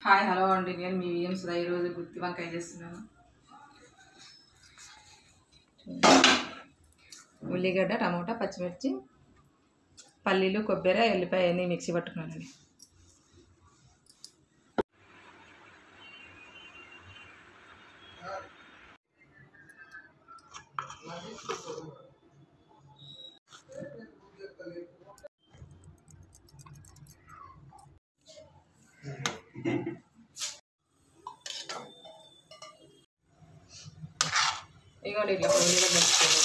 Hi hello అండి నేను మీ VM Sudha ఈరోజు గుత్తి వంకాయ చేస్తున్నాను ఉల్లిగడ్డ టమోటా పచ్చిమిర్చి పల్లీలు కొబ్బరి ఎల్లిపాయ అన్నీ మిక్సీ పట్టుకున్నానండి ఇగోండి ఇట్లా ఉల్లిగడ్డ వేసుకోవాలి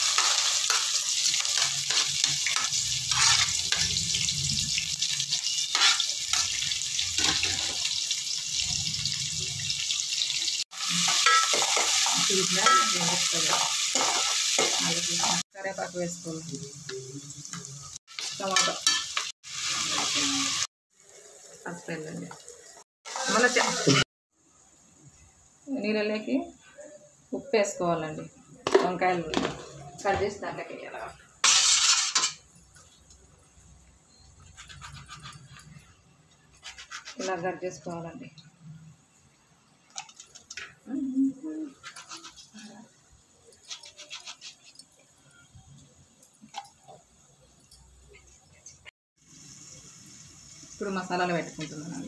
ఇట్లా వేసుకోవాలి అలాగే కరివేపాకు వేసుకోవాలి టమాటా పచ్చిపోయిందండి మళ్ళీ చ- నీళ్ళలోకి ఉప్పు వేసుకోవాలండి వంకాయలు కట్ చేసి దాంట్లోకి వేయాలి ఇలా కట్ చేసుకోవాలండి ఇప్పుడు మసాలాలు పెట్టుకుంటున్నానండి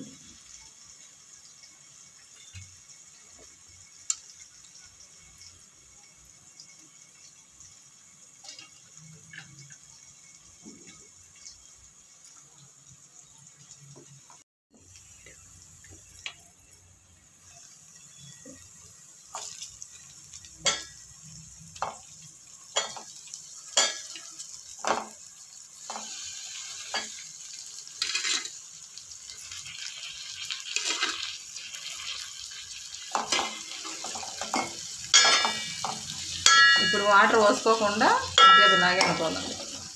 ఇప్పుడు వాటర్ పోసుకోకుండా కొద్దిగా నాగే అనుకోవాలండి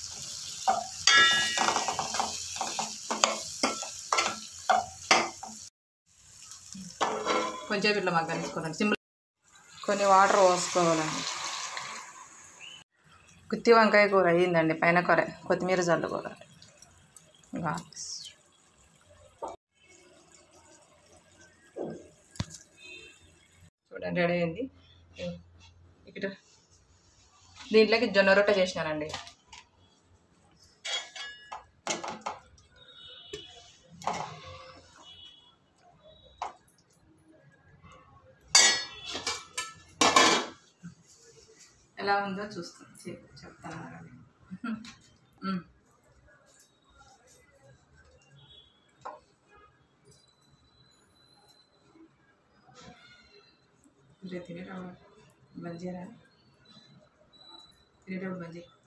కొంచెం ఇట్లా మగ్గనిసుకోవాలండి సింపుల్ కొన్ని వాటర్ పోసుకోవాలండి గుత్తి వంకాయ కూర అయ్యిందండి పైన కూర కొత్తిమీర చల్లుకోవాలి ఇంకా చూడండి రెడీ అయింది ఇక్కడ దీంట్లోకి జొన్న రొట్టె చేసినానండి ఎలా ఉందో చూస్తాను చెప్- చెప్తాను ఆగండి. మ్మ్. రే తినేటప్పుడు మంచిగా తినేటప్పుడు మంచి